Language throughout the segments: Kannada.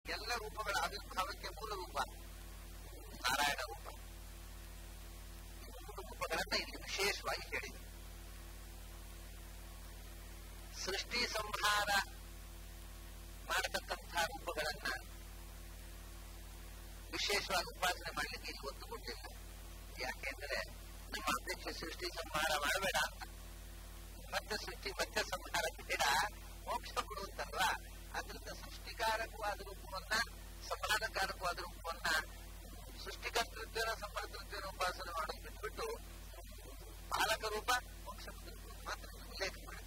ಎಲ್ಲ ರೂಪಗಳ ಆವಿರ್ಭಾವಕ್ಕೆ ಮೂಲ ರೂಪ ನಾರಾಯಣ ರೂಪ ಈ ಮೂರು ರೂಪಗಳನ್ನ ಇಲ್ಲಿ ವಿಶೇಷವಾಗಿ ಹೇಳಿದೆ ಸೃಷ್ಟಿ ಸಂಹಾರ ಮಾಡತಕ್ಕಂಥ ರೂಪಗಳನ್ನ ವಿಶೇಷವಾಗಿ ಉಪಾಸನೆ ಮಾಡಲಿಕ್ಕೆ ಇಲ್ಲಿ ಒತ್ತು ಕೊಟ್ಟಿಲ್ಲ ಯಾಕೆಂದ್ರೆ ನಮ್ಮ ಅಪೇಕ್ಷೆ ಸೃಷ್ಟಿ ಸಂಹಾರ ಮಾಡಬೇಡ ಅಂತ ಮತ್ತೆ ಸೃಷ್ಟಿ ಮತ್ತೆ ಸಂಹಾರ ಬೇಡ ಮೋಕ್ಷ ಕೊಡುವಂತಲ್ವ ಅದರಿಂದ ಸೃಷ್ಟಿಕಾರಕವಾದ ರೂಪವನ್ನ ಸಂಹಾರಕಾರಕವಾದ ರೂಪವನ್ನ ಸೃಷ್ಟಿಕರ್ತೃತ್ವನ ಸಂಹಾರತೃತ್ವನ ಉಪಾಸನೆ ಮಾಡೋದು ಬಿಟ್ಬಿಟ್ಟು ಪಾಲಕ ರೂಪ ಮೋಕ್ಷ ಮಾತ್ರ ಉಲ್ಲೇಖ ಮಾಡಿದೆ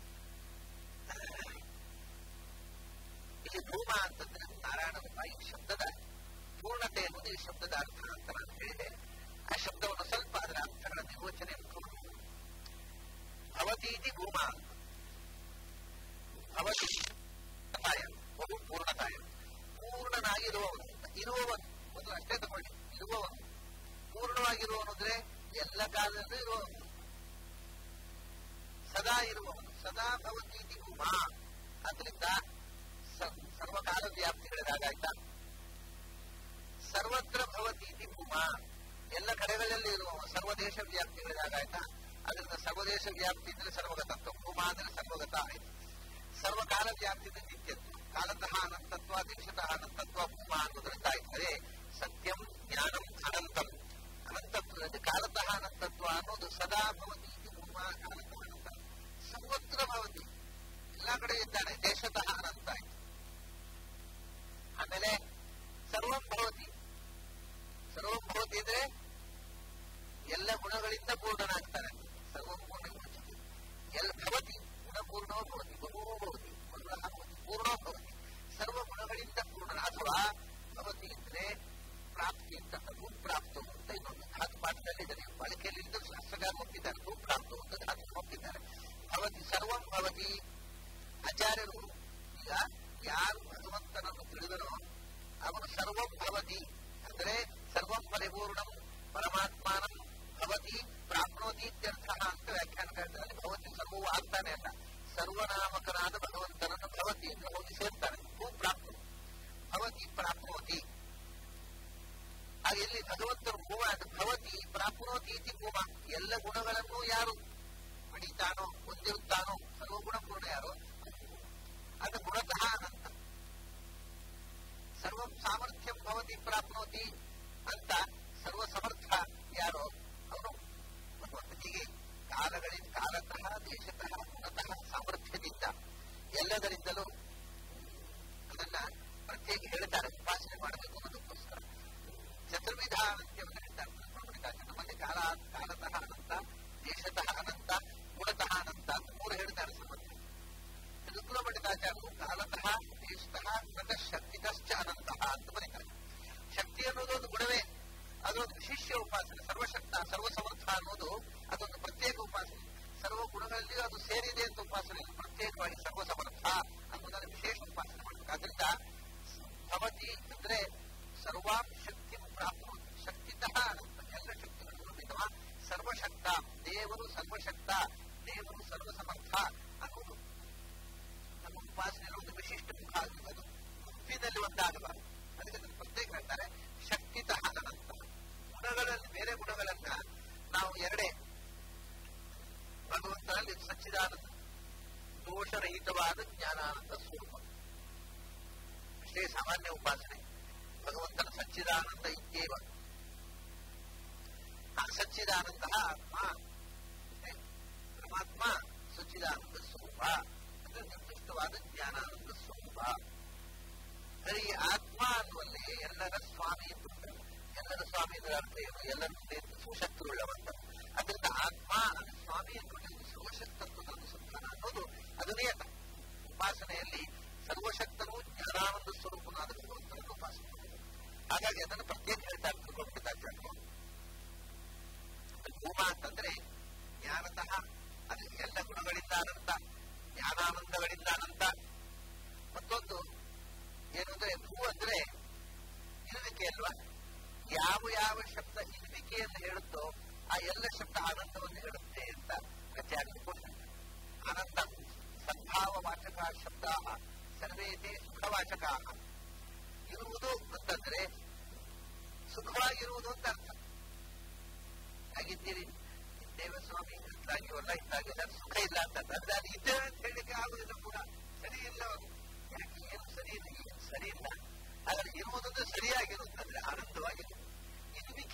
ಇಲ್ಲಿ ಧೂಮ ಅಂತಂದ್ರೆ ನಾರಾಯಣ ರೂಪ ಈ ಶಬ್ದದ ಪೂರ್ಣತೆ ಎನ್ನುವುದು ಈ ಶಬ್ದದ ಅರ್ಥ ಅಂತ ನಾನು ಹೇಳಿದೆ ಆ ಶಬ್ದವನ್ನು ಸ್ವಲ್ಪ ಅದರ ಅರ್ಥಗಳ ನಿರ್ವಚನೆ ಮುಖವನ್ನು ಭವತೀತಿ ಭೂಮ ಅಂತ ಭವತಿ ತಾಯ ಬಹು ಪೂರ್ಣತಾಯ ಪೂರ್ಣನಾಗಿರುವವನು ಇರುವವನು ಮೊದಲು ಅಷ್ಟೇ ತಗೊಳ್ಳಿ ಇರುವವನು ಪೂರ್ಣವಾಗಿರುವವನು ಅಂದ್ರೆ ಎಲ್ಲ ಕಾಲದಲ್ಲೂ ಇರುವವನು ಸದಾ ಇರುವವನು ಸದಾ ಭವತೀತಿ ಭೂಮ ಅದರಿಂದ ಸರ್ವಕಾಲ ವ್ಯಾಪ್ತಿಗಳಿದಾಗಾಯ್ತಾ ಸರ್ವತ್ರ ಭವತೀತಿ ಭೂಮ ಎಲ್ಲ ಕಡೆಗಳಲ್ಲಿ ಇರುವ ಸರ್ವದೇಶ ವ್ಯಾಪ್ತಿಗಳಿದಾಗಾಯ್ತಾ ಅದರಿಂದ ಸರ್ವದೇಶ ವ್ಯಾಪ್ತಿ ಅಂದ್ರೆ ಸರ್ವಗತತ್ವ ಭೂಮ ಅಂದ್ರೆ ಸರ್ವಗತ ಆಯ್ತು ಸರ್ವಕಾಲ ವ್ಯಾಪ್ತಿ ನಿತ್ಯತ್ವ ಕಾಲತಃ ಅನಂತತ್ವ ದೇಶತಃ ಅನಂತತ್ವ ಭೂಮ ಅನ್ನೋದ್ರಿಂದ ಆಯ್ತದೆ ಸತ್ಯಂ ಜ್ಞಾನಂ ಅನಂತಂ ಅನಂತತ್ವದಲ್ಲಿ ಕಾಲತಃ ಅನಂತತ್ವ ಅನ್ನೋದು ಸದಾ ಭವತಿ ಭೂಮ ಕಾಲತಃ ಅನಂತ ಸರ್ವತ್ರ ಭವತಿ ಎಲ್ಲ ಕಡೆ ಇದ್ದಾನೆ ದೇಶತಃ ಅನಂತ ಆಯ್ತು ಆಮೇಲೆ ಸರ್ವಂ ಭವತಿ ಸರ್ವಂ ಭವತಿ ಅಂದ್ರೆ ಎಲ್ಲ ಗುಣಗಳಿಂದ ಪೂರ್ಣನಾಗ್ತಾನೆ ಸರ್ವಂ ಪೂರ್ಣ ಎಲ್ಲ ಭವತಿ ಗುಣಪೂರ್ಣೋ ಭವತಿ ಬಹು ಭವತಿ ಪೂರ್ಣ ಭವತಿ ಪೂರ್ಣೋ ಭವತಿ ಸರ್ವ ಗುಣಗಳಿಂದ ಪೂರ್ಣ ಅಥವಾ ಭವತಿ ಅಂದ್ರೆ ಪ್ರಾಪ್ತಿ ಅಂತ ಭೂಪ್ರಾಪ್ತು ಅಂತ ಇನ್ನೊಂದು ಧಾತು ಪಾಠದಲ್ಲಿದೆ ನೀವು ಬಳಕೆಯಲ್ಲಿದ್ದು ಶಾಸ್ತ್ರಗಾರ ಒಪ್ಪಿದ್ದಾರೆ ಭೂಪ್ರಾಪ್ತು ಅಂತ ಧಾತು ಒಪ್ಪಿದ್ದಾರೆ ಭವತಿ ಸರ್ವಂ ಭವತಿ ಆಚಾರ್ಯರು ಈಗ ಯಾರು ಭಗವಂತನನ್ನು ತಿಳಿದನೋ ಅವನು ಸರ್ವಂ ಭವತಿ ಅಂದ್ರೆ ಸರ್ವಂ ಪರಿಪೂರ್ಣಂ ಪರಮಾತ್ಮಾನಂ ಭವತಿ ಪ್ರಾಪ್ನೋತಿ ಇತ್ಯರ್ಥ ಅಂತ ವ್ಯಾಖ್ಯಾನ ಹೇಳ್ತಾರೆ ಭವತಿ ಸರ್ವವು ಆಗ್ತಾನೆ ಅಲ್ಲ ಸರ್ವನಾಮಕನಾದ ಭಗವಂತನನ್ನು ಭವತಿ ಎಂದು ಹೋಗಿ ಸೇರ್ತಾನೆ ಭೂ ಪ್ರಾಪ್ತು ಭವತಿ ಪ್ರಾಪ್ನೋತಿ ಹಾಗೆ ಇಲ್ಲಿ ಭಗವಂತನು ಭೂಮ ಭವತಿ ಪ್ರಾಪ್ನೋತಿ ಇತಿ ಭೂಮ ಎಲ್ಲ ಗುಣಗಳನ್ನು ಯಾರು ಪಡೀತಾನೋ ಹೊಂದಿರುತ್ತಾನೋ ಸರ್ವಗುಣ ಪೂರ್ಣ ಯಾರು ಅದು ಗುಣತಃ ಅನಂತ ಸರ್ವ ಸಾಮರ್ಥ್ಯಂ ಭವತಿ ಪ್ರಾಪ್ನೋತಿ ಅಂತ ಸರ್ವ ಸಮರ್ಥ ಯಾರೋ ಅವನು ಭಗವಂತನಿಗೆ ಕಾಲಗಳಿಂದ ಕಾಲತಃ ದೇಶತಃ ಗುಣತಃ ಸಾಮರ್ಥ್ಯದಿಂದ ಎಲ್ಲದರಿಂದಲೂ ಅದನ್ನ ಪ್ರತ್ಯೇಕ ಹೇಳ್ತಾರೆ ಉಪಾಸನೆ ಮಾಡಬೇಕು ಅನ್ನೋದಕ್ಕೋಸ್ಕರ ಚತುರ್ವಿಧ ಅಂತ್ಯವನ್ನು ಹೇಳ್ತಾರೆ ನಮ್ಮಲ್ಲಿ ಕಾಲ ಕಾಲತಃ ಅನಂತ ದೇಶತಃ ಅನಂತ ಗುಣತಃ ಅನಂತ ಮೂರು ಹೇಳ್ತಾರೆ ಸಮರ್ಥ ರುದ್ರ ಪಂಡಿತಾಚಾರ್ಯರು ಕಾಲತಃ ದೇಶತಃ ಗುಣತಃ ಶಕ್ತಿತಶ್ಚ ಅನಂತಃ ಅಂತ ಬರೀತಾರೆ ಶಕ್ತಿ ಅನ್ನೋದು ಒಂದು ಗುಣವೇ ಅದೊಂದು ವಿಶಿಷ್ಯ ಉಪಾಸನೆ ಸರ್ವಶಕ್ತ ಸರ್ವಸಮರ್ಥ ಅನ್ನೋದು ಅದೊಂದು ಪ್ರತ್ಯೇಕ ಉಪಾಸನೆ ಸರ್ವ ಗುಣಗಳಲ್ಲಿಯೂ ಅದು ಸೇರಿದೆ ಅಂತ ಉಪಾಸನೆ ಪ್ರತ್ಯೇಕವಾಗಿ ಸರ್ವಸಮರ್ಥ ಅನ್ನೋದನ್ನು ವಿಶೇಷ ಉಪಾಸನೆ ಮಾಡಬೇಕು ಅದರಿಂದ ಭವತಿ ಅಂದ್ರೆ ಸರ್ವಾಂ ಶಕ್ತಿ ಪ್ರಾಪ್ತ ಶಕ್ತಿತಃ ಅನಂತ ಎಲ್ಲ ಶಕ್ತಿಗಳನ್ನು ಹೊಂದಿದವ ಸರ್ವಶಕ್ತ ದೇವರು ಸರ್ವಶಕ್ತ ದೇವರು ಸರ್ವಸಮರ್ಥ ಅನ್ನೋದು ನಮ್ಮ ಉಪಾಸನೆ ಒಂದು ವಿಶಿಷ್ಟ ಮುಖ ಆಗಿರೋದು ಗುಂಪಿನಲ್ಲಿ ಒಂದಾಗಬಾರದು ಅದಕ್ಕೆ ಅದನ್ನು ಪ್ರತ್ಯೇಕ ಹೇಳ್ತಾರೆ ಶಕ್ತಿತಃ ಅನಂತ ಗುಣಗಳಲ್ಲಿ ಬೇರೆ ಗುಣಗಳನ್ನ ನಾವು ಎರಡೇ ಭಗವಂತನಲ್ಲಿ ಸಚ್ಚಿದಾನಂದ ದೋಷರಹಿತವಾದ ಜ್ಞಾನಾನಂದ ಸ್ವರೂಪ ಅಷ್ಟೇ ಸಾಮಾನ್ಯ ಉಪಾಸನೆ ಭಗವಂತನ ಸಚ್ಚಿದಾನಂದ ಇತ್ಯೇವ ಆ ಸಚ್ಚಿದಾನಂದ ಆತ್ಮ ಪರಮಾತ್ಮ ಸಚ್ಚಿದಾನಂದ ಸ್ವರೂಪ ಅಂದ್ರೆ ನಿರ್ದಿಷ್ಟವಾದ ಜ್ಞಾನಾನಂದ ಸ್ವರೂಪ ಸರಿ ಆತ್ಮ ಅನ್ನುವಲ್ಲಿ ಎಲ್ಲರ ಸ್ವಾಮಿ ಅಂತ ಎಲ್ಲರ ಸ್ವಾಮಿ ಅಂದ್ರೆ ಅರ್ಥ ಏನು ಎಲ್ಲರ ಸುಶಕ್ತರುಳ್ಳವಂತ ಅದರಿಂದ ಆತ್ಮ ಸ್ವಾಮಿ ಅನ್ಕೊಂಡಿದ್ದು ಸರ್ವಶಕ್ತತ್ವದ ಅನುಸಂಧಾನ ಅನ್ನೋದು ಅದು ನಿಯತ ಉಪಾಸನೆಯಲ್ಲಿ ಸರ್ವಶಕ್ತನು ಜ್ಞಾನಾನಂದ ಸ್ವರೂಪನಾದ ಭಗವಂತನನ್ನು ಉಪಾಸನೆ ಹಾಗಾಗಿ ಅದನ್ನು ಪ್ರತ್ಯೇಕ ಹೇಳ್ತಾ ತಿಳ್ಕೊಂಡ್ಬಿಟ್ಟಾಚಾರ್ಯರು ಭೂಮ ಅಂತಂದ್ರೆ ಜ್ಞಾನತಃ ಅದು ಎಲ್ಲ ಗುಣಗಳಿಂದ ಅನಂತ ಜ್ಞಾನಾನಂದಗಳಿಂದ ಅನಂತ ಮತ್ತೊಂದು ಏನು ಅಂದ್ರೆ ಭೂ ಅಂದ್ರೆ ಇರುವಿಕೆ ಅಲ್ವಾ ಯಾವ ಯಾವ ಶಬ್ದ ಇರುವಿಕೆಯನ್ನು ಹೇಳುತ್ತೋ ಆ ಎಲ್ಲ ಶಬ್ದ ಆನಂದವನ್ನು ಹೇಳುತ್ತೆ ಅಂತ ಆಚಾರ್ಯರು ಕೊಡ್ತಾರೆ ಆನಂದ ಸದ್ಭಾವವಾಚಕ ಶಬ್ದ ಸರ್ವೇ ತೇ ಸುಖವಾಚಕ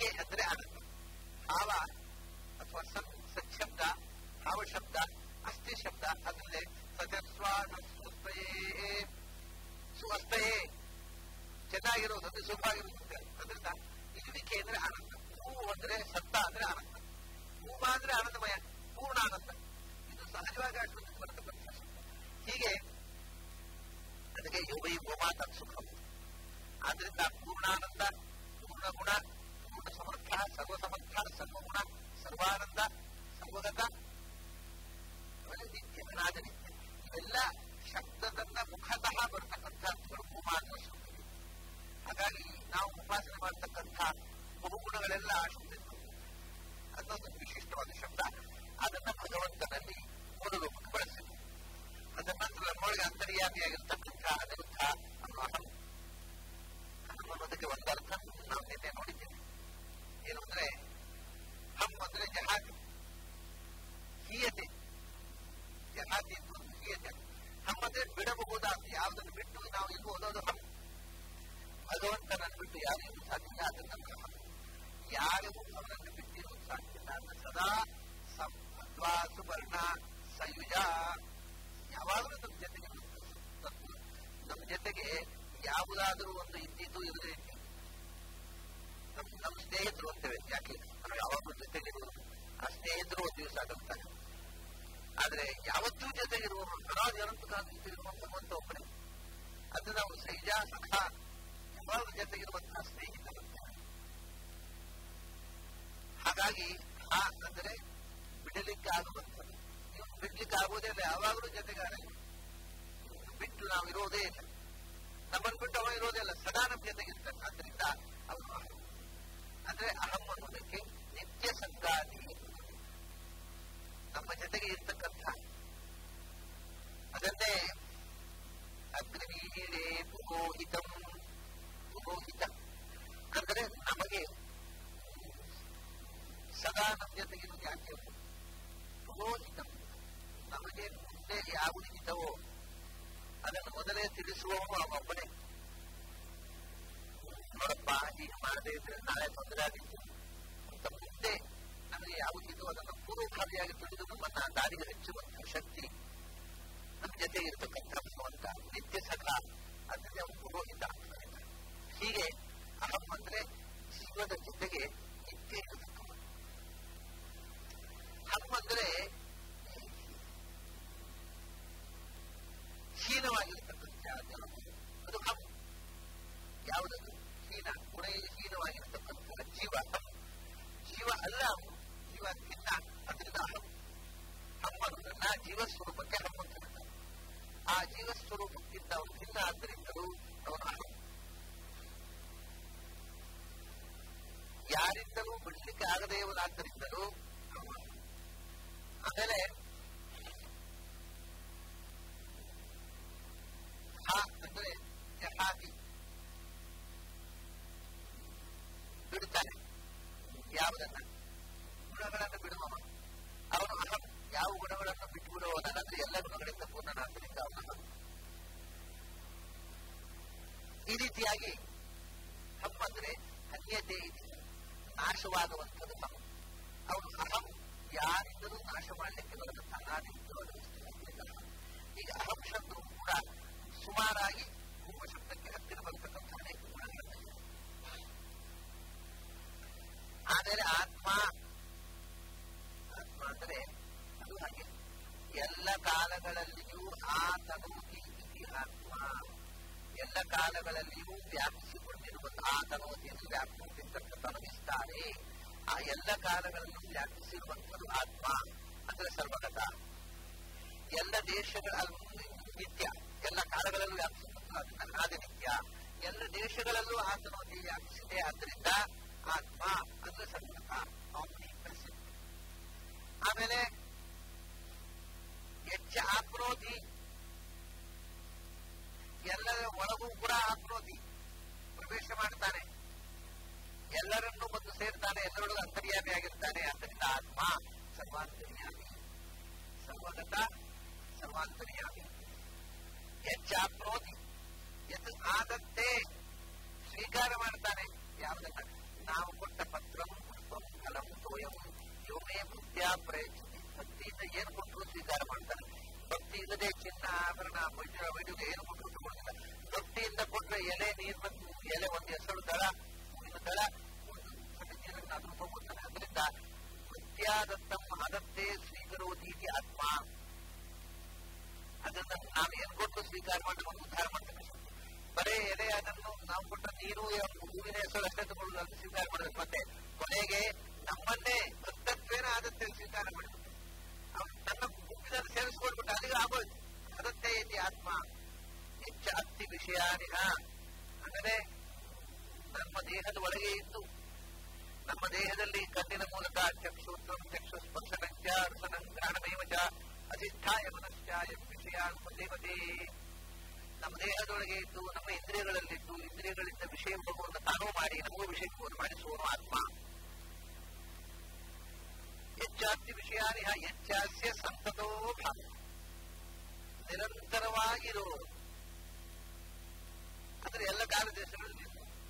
ಇರುವಿಕೆ ಅಂದ್ರೆ ಆನಂದ ಭಾವ ಅಥವಾ ಸನ್ ಸಚ್ಛಬ್ದ ಭಾವಶಬ್ದ ಅಸ್ಥಿ ಶಬ್ದ ಅದರಲ್ಲೇ ಸತ್ಯಸ್ವಾಸ್ತಯೇ ಸುವಸ್ತಯೇ ಚೆನ್ನಾಗಿರೋದು ಅಂದ್ರೆ ಸುಖವಾಗಿರೋದು ಅದರಿಂದ ಇರುವಿಕೆ ಅಂದ್ರೆ ಆನಂದ ಹೂವು ಅಂದ್ರೆ ಸತ್ತ ಅಂದ್ರೆ ಆನಂದ ಹೂವ ಅಂದ್ರೆ ಆನಂದಮಯ ಪೂರ್ಣ ಆನಂದ ಇದು ಸಹಜವಾಗಿ ಅಷ್ಟೊಂದು ಬರತಕ್ಕಂಥ ಶಬ್ದ ಹೀಗೆ ಅದಕ್ಕೆ ಯೋಗೈ ಗೋಮಾತ ಸುಖ ಆದ್ರಿಂದ ಪೂರ್ಣಾನಂದ ಪೂರ್ಣ ಗುಣ ಪೂರ್ಣ ಸಮರ್ಥ ಸರ್ವಸಮರ್ಥ ಸರ್ವಗುಣ ಸರ್ವಾನಂದ ಸರ್ವಗತ ಆಮೇಲೆ ನಿತ್ಯ ಅನಾದ ನಿತ್ಯ ಇವೆಲ್ಲ ಶಬ್ದದನ್ನ ಮುಖತಃ ಬರತಕ್ಕಂಥ ಅರ್ಥಗಳು ಭೂಮಾತ್ರ ಶಬ್ದಗಳು ಹಾಗಾಗಿ ನಾವು ಉಪಾಸನೆ ಮಾಡತಕ್ಕಂಥ ಬಹುಗುಣಗಳೆಲ್ಲ ಆ ಶಬ್ದಗಳು ಅದೊಂದು ವಿಶಿಷ್ಟವಾದ ಶಬ್ದ ಅದನ್ನ ಭಗವಂತನಲ್ಲಿ ಮೊದಲು ಬಳಸಿದ್ರು ಅದರ ನಂತರ ನಮ್ಮೊಳಗೆ ಅಂತರ್ಯಾಮಿಯಾಗಿರ್ತಕ್ಕಂಥ ಅನಿರುದ್ಧ ಅನ್ನೋ ಅಹಂ ಅಹಂ ಅನ್ನೋದಕ್ಕೆ ಒಂದು ಅರ್ಥ ನಾವು ನಿನ್ನೆ ನೋಡಿದ್ದೇವೆ ಏನು ಅಂದ್ರೆ ಹಮ್ ಅಂದ್ರೆ ಜಹಾತಿ ಹೀಯತೆ ಜಹಾತಿ ಅಂತ ಒಂದು ಹೀಯತೆ ಹಮ್ ಅಂದ್ರೆ ಬಿಡಬಹುದಾದ ಯಾವುದನ್ನು ಬಿಟ್ಟು ನಾವು ಎಲ್ಲಿ ಓದೋದು ಹಮ್ ಭಗವಂತನನ್ನು ಬಿಟ್ಟು ಯಾರಿಗೂ ಸಾಧ್ಯ ಇಲ್ಲ ಅದನ್ನ ಹಮ್ ಯಾರಿಗೂ ಅವನನ್ನು ಬಿಟ್ಟಿರುವುದು ಸಾಧ್ಯ ಇಲ್ಲ ಅಂದ್ರೆ ಸದಾ ಅದ್ವಾ ಸುವರ್ಣ ಸಯುಜ ಯಾವಾಗಲೂ ನಮ್ಮ ಜೊತೆಗೆ ನಮ್ಮ ಜೊತೆಗೆ ಯಾವುದಾದರೂ ಒಂದು ಇದ್ದಿದ್ದು ಇರದೇ ಇತ್ತು ನಮ್ಮ ನಮ್ಮ ಸ್ನೇಹಿತರು ಅಂತೇವೆ ಯಾಕೆ ನಾವು ಯಾವಾಗಲೂ ಜೊತೆಗಿರುವರು ಆ ಸ್ನೇಹಿತರು ಒಂದು ದಿವಸ ಆಗುತ್ತಾರೆ ಆದ್ರೆ ಯಾವತ್ತೂ ಜೊತೆಗಿರುವವರು ಅನಾದಿ ಅನಂತ ಕಾಲ ಜೊತೆಗಿರುವ ಭಗವಂತ ಒಬ್ಬನೇ ಅದು ನಾವು ಸೈಜ ಸಖ ಯಾವಾಗಲೂ ಜೊತೆಗಿರುವಂತಹ ಸ್ನೇಹಿತರು ಹಾಗಾಗಿ ಆ ಅಂದ್ರೆ ಬಿಡಲಿಕ್ಕೆ ಆಗುವಂಥದ್ದು ಇವನು ಬಿಡ್ಲಿಕ್ಕೆ ಆಗುವುದೇ ಇಲ್ಲ ಯಾವಾಗಲೂ ಜೊತೆಗಾರ ಬಿಟ್ಟು ನಾವು ಇರೋದೇ ಇಲ್ಲ ನಮ್ಮನ್ನು ಬಿಟ್ಟು ಅವ ಇರೋದೇ ಇಲ್ಲ ಸದಾ ನಮ್ಮ ಜೊತೆಗಿರ್ತಾನೆ ಆದ್ರಿಂದ ಅವನು ಅಹಂ ಅಂದ್ರೆ ಅಹಂ ಅನ್ನೋದಕ್ಕೆ ನಿತ್ಯ ಸಂಗಾತಿ ನಮ್ಮ ಜೊತೆಗೆ ಇರ್ತಕ್ಕಂಥ ಅದನ್ನೇ ಅಗ್ನಿವೀಳೆ ಪುರೋಹಿತಂ ಪುರೋಹಿತ ಅಂದ್ರೆ ನಮಗೆ ಸದಾ ನಮ್ಮ ಜೊತೆಗಿರೋದು ಯಾಕೆ ಪುರೋಹಿತ ನಮಗೆ ಮುಂದೆ ಯಾವುದು ಹಿತವೋ ಅದನ್ನು ಮೊದಲೇ ತಿಳಿಸುವವನು ಅವೊಬ್ಬನೇ ನೋಡಪ್ಪ ಹೀಗೆ ಮಾಡದೇ ಇದ್ರೆ ನಾಳೆ ತೊಂದರೆ ಆಗಿತ್ತು ಅಂತ ಮುಂದೆ ನಮಗೆ ಯಾವುದು ಹಿತವೋ ಅದನ್ನು ಪೂರ್ವಭಾವಿಯಾಗಿ ತಿಳಿದು ನಮ್ಮನ್ನ ದಾರಿಗೆ ಹೆಚ್ಚುವಂತಹ ಶಕ್ತಿ ನಮ್ಮ ಜೊತೆ ಇರತಕ್ಕಂಥ ಭಗವಂತ ನಿತ್ಯ ಸಖ ಅದರಲ್ಲಿ ಅವನು ಪುರೋಹಿತ ಹೀಗೆ ಅಹಂ ಅಂದ್ರೆ ಜೀವದ ಜೊತೆಗೆ ನಿತ್ಯ ಇರತಕ್ಕವನು ಹಮ್ ಅಂದ್ರೆ ಹೀನವಾಗಿರ್ತಕ್ಕಂಥ ಅದು ಹಮ್ ಯಾವುದದು ಹೀನ ಗುಣೈ ಹೀನವಾಗಿರ್ತಕ್ಕಂಥ ಜೀವ ಹಮ್ ಜೀವ ಅಲ್ಲ ಅವನು ಜೀವ ಭಿನ್ನ ಅದರಿಂದ ಅಹಂ ಹಮ್ ಅನ್ನೋದನ್ನ ಜೀವ ಸ್ವರೂಪಕ್ಕೆ ಹಮ್ ಅಂತ ಹೇಳ್ತಾರೆ ಆ ಜೀವ ಸ್ವರೂಪಕ್ಕಿಂತ ಅವನು ಭಿನ್ನ ಆದ್ದರಿಂದಲೂ ಅವನು ಅಹಂ ಯಾರಿಂದಲೂ ಬಿಡ್ಲಿಕ್ಕೆ ಆಗದೇ ಇರುವುದಾದ್ದರಿಂದಲೂ ಆಮೇಲೆ ಹ ಅಂದ್ರೆ ಜಹಾತಿ ಬಿಡುತ್ತಾನೆ ಯಾವುದನ್ನ ಗುಣಗಳನ್ನು ಬಿಡುವವ ಅವನು ಅಹಂ ಯಾವ ಗುಣಗಳನ್ನು ಬಿಟ್ಟು ಬಿಡುವವನಂದ್ರೆ ಎಲ್ಲ ಗುಣಗಳಿಂದ ಪೂರ್ಣನಾದ್ದರಿಂದ ಅವನು ಅಹಂ ಈ ರೀತಿಯಾಗಿ ಹಮ್ ಅಂದ್ರೆ ಅನ್ಯತೆ ಇದೆ ನಾಶವಾಗುವಂಥದ್ದು ಹಮ್ ಅವನು ಅಹಂ ಯಾರಿಂದಲೂ ನಾಶ ಮಾಡಲಿಕ್ಕೆ ಬರದಂತಹ ಅನಾದಿತ್ಯವಾದ ಈಗ ಅಹಂ ಶಬ್ದವು ಕೂಡ ಸುಮಾರಾಗಿ ಭೂಮ ಶಬ್ದಕ್ಕೆ ಹತ್ತಿರ ಬರತಕ್ಕಂತಹ ಅನೇಕ ಗುಣಗಳಿವೆ ಆದರೆ ಆತ್ಮ ಆತ್ಮ ಅಂದರೆ ಅದು ಹಾಗೆ ಎಲ್ಲ ಕಾಲಗಳಲ್ಲಿಯೂ ಆತನೋತಿ ಇತಿ ಆತ್ಮ ಎಲ್ಲ ಕಾಲಗಳಲ್ಲಿಯೂ ವ್ಯಾಪಿಸಿಕೊಂಡಿರುವ ಆತನೋತಿಯನ್ನು ವ್ಯಾಪಿಸಿರ್ತಕ್ಕಂಥ ವಿಸ್ತಾರೆ ಆ ಎಲ್ಲ ಕಾಲಗಳಲ್ಲೂ ವ್ಯಾಪಿಸಿರುವಂಥದ್ದು ಆತ್ಮ ಅಂದ್ರೆ ಸರ್ವಗತ ಎಲ್ಲ ದೇಶಗಳ ನಿತ್ಯ ಎಲ್ಲ ಕಾಲಗಳಲ್ಲೂ ವ್ಯಾಪಿಸಿರುವಂತಹ ಅನಾದಿ ನಿತ್ಯ ಎಲ್ಲ ದೇಶಗಳಲ್ಲೂ ಆತನೋತಿ ವ್ಯಾಪಿಸಿದೆ ಆದ್ದರಿಂದ ಆತ್ಮ ಅಂದ್ರೆ ಸರ್ವಗತ ಅವನಿ ಪ್ರಸಿದ್ಧ ಆಮೇಲೆ ಹೆಚ್ಚ ಆಪ್ನೋತಿ ಎಲ್ಲರ ಒಳಗೂ ಕೂಡ ಆಪ್ನೋತಿ ಪ್ರವೇಶ ಮಾಡ್ತಾನೆ ಎಲ್ಲರನ್ನೂ ಬಂದು ಸೇರ್ತಾನೆ ಎಲ್ಲರೊಳಗೂ ಅಂತರ್ಯಾಮಿಯಾಗಿರ್ತಾನೆ ಆದ್ದರಿಂದ ಆತ್ಮ ಸರ್ವಾಂತರ್ಯಾಮಿ ಸರ್ವಗತ ಸರ್ವಾಂತರ್ಯಾಮಿ ಹೆಚ್ಚಾಪ್ನೋತಿ ಎದ್ದು ಆದದ್ದೇ ಸ್ವೀಕಾರ ಮಾಡ್ತಾನೆ ಯಾವುದನ್ನ ನಾವು ಕೊಟ್ಟ ಪತ್ರ ಪ್ರಯತ್ನ ಭಕ್ತಿಯಿಂದ ಏನು ಕೊಟ್ಟರು ಸ್ವೀಕಾರ ಮಾಡ್ತಾರೆ ಭಕ್ತಿ ಇಲ್ಲದೆ ಚಿನ್ನ ಆಭರಣ ವೈದ್ಯ ವೈದ್ಯುಗೆ ಏನು ಕೊಟ್ಟರು ತಗೊಳ್ಳಿಲ್ಲ ಭಕ್ತಿಯಿಂದ ಕೊಟ್ಟರೆ ಎಲೆ ನೀರು ಬಂದು ಎಲೆ ಒಂದು ಹೆಸರು ದಳ ಹೂವಿನ ದಳ ಒಂದು ಸಣ್ಣ ನೀರನ್ನಾದ್ರೂ ತಗೊಳ್ತಾನೆ ಅದರಿಂದ ಭಕ್ತಿಯಾದತ್ತಂ ಆದತ್ತೇ ಸ್ವೀಕರೋತಿ ಇತಿ ಆತ್ಮ ಅದನ್ನ ನಾವು ಏನ್ ಕೊಟ್ಟು ಸ್ವೀಕಾರ ಮಾಡಿ ನಮಗೆ ಉದ್ಧಾರ ಮಾಡ್ತಕ್ಕಂಥ ಬರೇ ಎಲೆ ಅದನ್ನು ನಾವು ಕೊಟ್ಟ ನೀರು ಹೂವಿನ ಹೆಸರು ಅಷ್ಟೇ ತಗೊಳ್ಳೋದು ಅದು ಸ್ವೀಕಾರ ಮಾಡಬೇಕು ಮತ್ತೆ ಕೊನೆಗೆ ನಮ್ಮನ್ನೇ ಭಕ್ತತ್ವೇನ ಆದತ್ತೆ ಸ್ವೀಕಾರ ಮಾಡಬೇಕು ಅವನು ತನ್ನ ಗುಂಪಿನಲ್ಲಿ ಸೇರಿಸ್ಕೊಳ್ಬಿಟ್ಟು ಅಲ್ಲಿಗೆ ಆಗೋಯ್ತು ಅದತ್ತೆ ಐತಿ ಆತ್ಮ ಹೆಚ್ಚು ಅತ್ತಿ ವಿಷಯಾನಿಹ ಅಂದರೆ ನಮ್ಮ ದೇಹದ ಒಳಗೆ ಇದ್ದು ನಮ್ಮ ದೇಹದಲ್ಲಿ ಕಣ್ಣಿನ ಮೂಲಕ ಚಕ್ಷುತ್ರಂ ಚಕ್ಷು ಸ್ಪರ್ಶನಂಚ ರಸನಂ ಘ್ರಾಣಮೇವಚ ಅಧಿಷ್ಠಾಯ ಮನಶ್ಚಾಯ ವಿಷಯಾನುಪದೇವತೆ ನಮ್ಮ ದೇಹದೊಳಗೆ ಇದ್ದು ನಮ್ಮ ಇಂದ್ರಿಯಗಳಲ್ಲಿದ್ದು ಇಂದ್ರಿಯಗಳಿಂದ ವಿಷಯ ಭೋಗವನ್ನು ತಾನೂ ಮಾಡಿ ನಮಗೂ ವಿಷಯ ಭೋಗವನ್ನು ಮಾಡಿಸುವನು ಆತ್ಮ ಹೆಚ್ಚಾಸ್ತಿ ವಿಷಯಾನಿಹ ಹೆಚ್ಚಾಸ್ಯ ಸಂತತೋ ಭಾವ ನಿರಂತರವಾಗಿರೋ ಅಂದ್ರೆ ಎಲ್ಲ ಕಾಲ ದೇಶಗಳಲ್ಲಿ